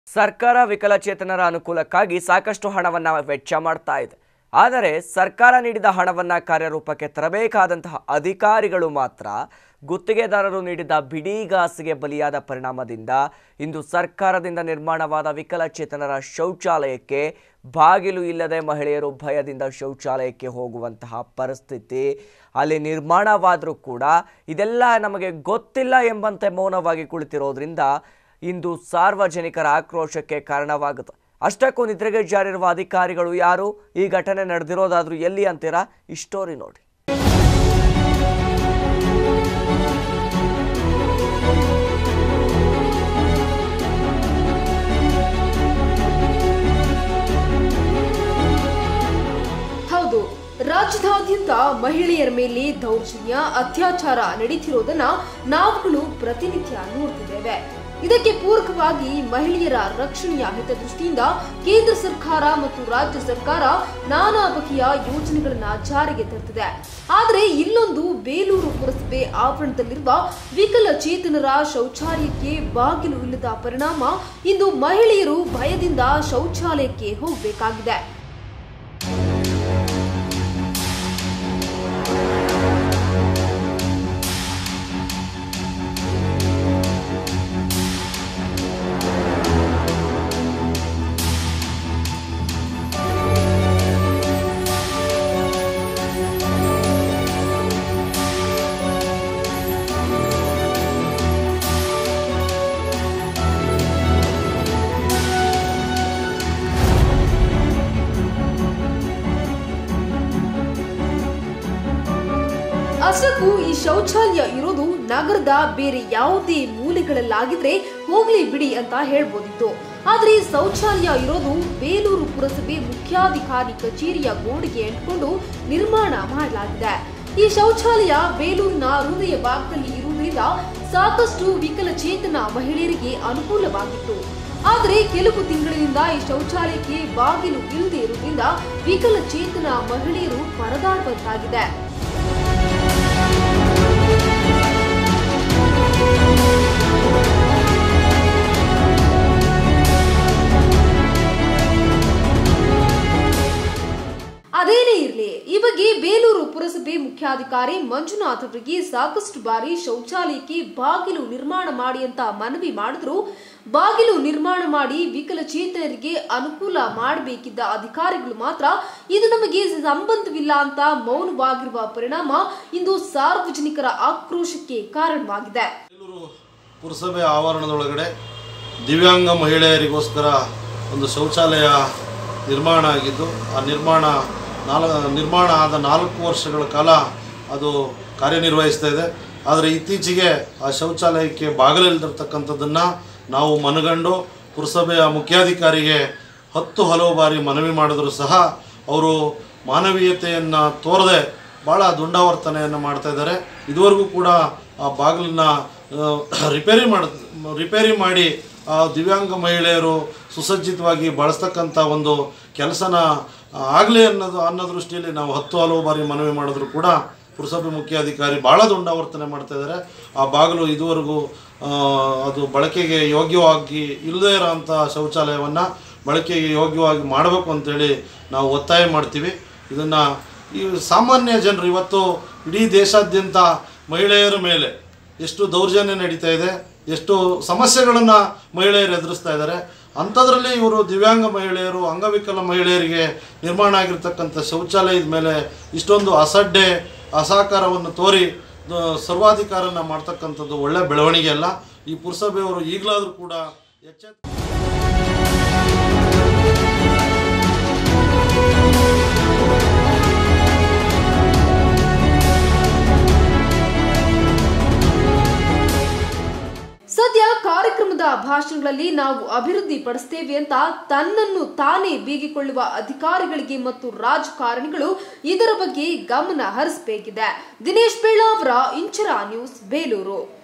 ಸರ್ಕಾರ ವಿಕಲಚೇತನರ ಅನುಕೂಲಕ್ಕಾಗಿ ಸಾಕಷ್ಟು ಹಣವನ್ನ ವೆಚ್ಚ ಮಾಡ್ತಾ ಇದೆ ಆದರೆ ಸರ್ಕಾರ ನೀಡಿದ ಹಣವನ್ನ ಕಾರ್ಯರೂಪಕ್ಕೆ ತರಬೇಕಾದಂತಹ ಅಧಿಕಾರಿಗಳು ಮಾತ್ರ ಗುತ್ತಿಗೆದಾರರು ನೀಡಿದ ಬಿಡಿಗಾಸಿಗೆ ಬಲಿಯಾದ ಪರಿಣಾಮದಿಂದ ಇಂದು ಸರ್ಕಾರದಿಂದ ನಿರ್ಮಾಣವಾದ ವಿಕಲಚೇತನರ ಶೌಚಾಲಯಕ್ಕೆ ಬಾಗಿಲು ಇಲ್ಲದೆ ಮಹಿಳೆಯರು ಭಯದಿಂದ ಶೌಚಾಲಯಕ್ಕೆ ಹೋಗುವಂತಹ ಪರಿಸ್ಥಿತಿ ಅಲ್ಲಿ ನಿರ್ಮಾಣವಾದರೂ ಕೂಡ ಇದೆಲ್ಲ ನಮಗೆ ಗೊತ್ತಿಲ್ಲ ಎಂಬಂತೆ ಮೌನವಾಗಿ ಕುಳಿತಿರೋದ್ರಿಂದ ಇಂದು ಸಾರ್ವಜನಿಕರ ಆಕ್ರೋಶಕ್ಕೆ ಕಾರಣವಾಗುತ್ತೆ ಅಷ್ಟಕ್ಕೂ ನಿದ್ರೆಗೆ ಜಾರಿರುವ ಅಧಿಕಾರಿಗಳು ಯಾರು ಈ ಘಟನೆ ನಡೆದಿರೋದಾದ್ರೂ ಎಲ್ಲಿ ಅಂತೀರಾ ಈ ಸ್ಟೋರಿ ನೋಡಿ ಹೌದು ರಾಜ್ಯದಾದ್ಯಂತ ಮಹಿಳೆಯರ ಮೇಲೆ ದೌರ್ಜನ್ಯ ಅತ್ಯಾಚಾರ ನಡೀತಿರೋದನ್ನ ನಾವುಗಳು ಪ್ರತಿನಿತ್ಯ ನೋಡ್ತಿದ್ದೇವೆ ಇದಕ್ಕೆ ಪೂರಕವಾಗಿ ಮಹಿಳೆಯರ ರಕ್ಷಣೆಯ ಹಿತದೃಷ್ಟಿಯಿಂದ ಕೇಂದ್ರ ಸರ್ಕಾರ ಮತ್ತು ರಾಜ್ಯ ಸರ್ಕಾರ ನಾನಾ ಬಗೆಯ ಯೋಜನೆಗಳನ್ನ ಜಾರಿಗೆ ತರ್ತಿದೆ ಆದರೆ ಇಲ್ಲೊಂದು ಬೇಲೂರು ಪುರಸಭೆ ಆವರಣದಲ್ಲಿರುವ ವಿಕಲಚೇತನರ ಶೌಚಾಲಯಕ್ಕೆ ಬಾಗಿಲು ಇಲ್ಲದ ಪರಿಣಾಮ ಇಂದು ಮಹಿಳೆಯರು ಭಯದಿಂದ ಶೌಚಾಲಯಕ್ಕೆ ಹೋಗಬೇಕಾಗಿದೆ ಅಷ್ಟಕ್ಕೂ ಈ ಶೌಚಾಲಯ ಇರೋದು ನಗರದ ಬೇರೆ ಯಾವುದೇ ಮೂಲೆಗಳಲ್ಲಾಗಿದ್ರೆ ಹೋಗ್ಲಿ ಬಿಡಿ ಅಂತ ಹೇಳ್ಬೋದಿತ್ತು ಆದ್ರೆ ಈ ಶೌಚಾಲಯ ಇರೋದು ಬೇಲೂರು ಪುರಸಭೆ ಮುಖ್ಯಾಧಿಕಾರಿ ಕಚೇರಿಯ ಗೋಡೆಗೆ ಅಂಟಿಕೊಂಡು ನಿರ್ಮಾಣ ಮಾಡಲಾಗಿದೆ ಈ ಶೌಚಾಲಯ ಬೇಲೂರಿನ ಹೃದಯ ಭಾಗದಲ್ಲಿ ಇರುವುದರಿಂದ ಸಾಕಷ್ಟು ವಿಕಲಚೇತನ ಮಹಿಳೆಯರಿಗೆ ಅನುಕೂಲವಾಗಿತ್ತು ಆದರೆ ಕೆಲವು ತಿಂಗಳಿನಿಂದ ಈ ಶೌಚಾಲಯಕ್ಕೆ ಬಾಗಿಲು ಇಲ್ಲದೆ ಇರುವುದರಿಂದ ವಿಕಲಚೇತನ ಮಹಿಳೆಯರು ಪರದಾಡುವಂತಾಗಿದೆ ಅದೇನೇ ಇರಲಿ ಈ ಬಗ್ಗೆ ಬೇಲೂರು ಪುರಸಭೆ ಮುಖ್ಯಾಧಿಕಾರಿ ಮಂಜುನಾಥ್ ಅವರಿಗೆ ಸಾಕಷ್ಟು ಬಾರಿ ಶೌಚಾಲಯಕ್ಕೆ ಬಾಗಿಲು ನಿರ್ಮಾಣ ಮಾಡಿ ಅಂತ ಮನವಿ ಮಾಡಿದ್ರು ಬಾಗಿಲು ನಿರ್ಮಾಣ ಮಾಡಿ ವಿಕಲಚೇತನರಿಗೆ ಅನುಕೂಲ ಮಾಡಬೇಕಿದ್ದ ಅಧಿಕಾರಿಗಳು ಮಾತ್ರ ಇದು ನಮಗೆ ಸಂಬಂಧವಿಲ್ಲ ಅಂತ ಮೌನವಾಗಿರುವ ಪರಿಣಾಮ ಇಂದು ಸಾರ್ವಜನಿಕರ ಆಕ್ರೋಶಕ್ಕೆ ಕಾರಣವಾಗಿದೆ ಬೇಲೂರು ಪುರಸಭೆ ಆವರಣದೊಳಗಡೆ ದಿವ್ಯಾಂಗ ಮಹಿಳೆಯರಿಗೋಸ್ಕರ ಒಂದು ಶೌಚಾಲಯ ನಿರ್ಮಾಣ ಆಗಿದ್ದು ಆ ನಿರ್ಮಾಣ ನಾಲ್ ನಿರ್ಮಾಣ ಆದ ನಾಲ್ಕು ವರ್ಷಗಳ ಕಾಲ ಅದು ಕಾರ್ಯನಿರ್ವಹಿಸ್ತಾ ಇದೆ ಆದರೆ ಇತ್ತೀಚೆಗೆ ಆ ಶೌಚಾಲಯಕ್ಕೆ ಬಾಗಿಲಿಲ್ದಿರ್ತಕ್ಕಂಥದ್ದನ್ನು ನಾವು ಮನಗಂಡು ಪುರಸಭೆಯ ಮುಖ್ಯಾಧಿಕಾರಿಗೆ ಹತ್ತು ಹಲವು ಬಾರಿ ಮನವಿ ಮಾಡಿದರೂ ಸಹ ಅವರು ಮಾನವೀಯತೆಯನ್ನು ತೋರದೆ ಭಾಳ ದುಂಡಾವರ್ತನೆಯನ್ನು ಮಾಡ್ತಾ ಇದ್ದಾರೆ ಇದುವರೆಗೂ ಕೂಡ ಆ ಬಾಗಿಲನ್ನ ರಿಪೇರಿ ಮಾಡ ರಿಪೇರಿ ಮಾಡಿ ಆ ದಿವ್ಯಾಂಗ ಮಹಿಳೆಯರು ಸುಸಜ್ಜಿತವಾಗಿ ಬಳಸ್ತಕ್ಕಂಥ ಒಂದು ಕೆಲಸನ ಆಗಲಿ ಅನ್ನೋದು ಅನ್ನೋ ದೃಷ್ಟಿಯಲ್ಲಿ ನಾವು ಹತ್ತು ಹಲವು ಬಾರಿ ಮನವಿ ಮಾಡಿದ್ರು ಕೂಡ ಪುರಸಭೆ ಮುಖ್ಯಾಧಿಕಾರಿ ಭಾಳ ದುಂಡಾವರ್ತನೆ ಮಾಡ್ತಾ ಇದ್ದಾರೆ ಆ ಬಾಗಿಲು ಇದುವರೆಗೂ ಆ, ಅದು ಬಳಕೆಗೆ ಯೋಗ್ಯವಾಗಿ ಇಲ್ಲದೇ ಇರೋಂಥ ಶೌಚಾಲಯವನ್ನು ಬಳಕೆಗೆ ಯೋಗ್ಯವಾಗಿ ಮಾಡಬೇಕು ಅಂತೇಳಿ ನಾವು ಒತ್ತಾಯ ಮಾಡ್ತೀವಿ ಇದನ್ನು ಈ ಸಾಮಾನ್ಯ ಜನರು ಇವತ್ತು ಇಡೀ ದೇಶಾದ್ಯಂತ ಮಹಿಳೆಯರ ಮೇಲೆ ಎಷ್ಟು ದೌರ್ಜನ್ಯ ನಡೀತಾ ಇದೆ ಎಷ್ಟು ಸಮಸ್ಯೆಗಳನ್ನು ಮಹಿಳೆಯರು ಎದುರಿಸ್ತಾ ಇದ್ದಾರೆ ಅಂಥದ್ರಲ್ಲಿ ಇವರು ದಿವ್ಯಾಂಗ ಮಹಿಳೆಯರು ಅಂಗವಿಕಲ ಮಹಿಳೆಯರಿಗೆ ನಿರ್ಮಾಣ ಆಗಿರ್ತಕ್ಕಂಥ ಶೌಚಾಲಯದ ಮೇಲೆ ಇಷ್ಟೊಂದು ಅಸಡ್ಡೆ ಅಸಹಕಾರವನ್ನು ತೋರಿ ಆ, ಸರ್ವಾಧಿಕಾರನ ಮಾಡ್ತಕ್ಕಂಥದ್ದು ಒಳ್ಳೆ ಬೆಳವಣಿಗೆ ಅಲ್ಲ ಈ ಪುರಸಭೆಯವರು ಈಗಲಾದರೂ ಕೂಡ ಎಚ್ಚೆತ್ತ ಸದ್ಯ ಕಾರ್ಯಕ್ರಮದ ಭಾಷಣಗಳಲ್ಲಿ ನಾವು ಅಭಿವೃದ್ಧಿ ಪಡಿಸ್ತೇವೆ ಅಂತ ತನ್ನನ್ನು ತಾನೇ ಬೀಗಿಕೊಳ್ಳುವ ಅಧಿಕಾರಿಗಳಿಗೆ ಮತ್ತು ರಾಜಕಾರಣಿಗಳು ಇದರ ಬಗ್ಗೆ ಗಮನ ಹರಿಸಬೇಕಿದೆ ದಿನೇಶ್ ಬೆಳ್ಳಾವರ ಇಂಚರ ನ್ಯೂಸ್ ಬೇಲೂರು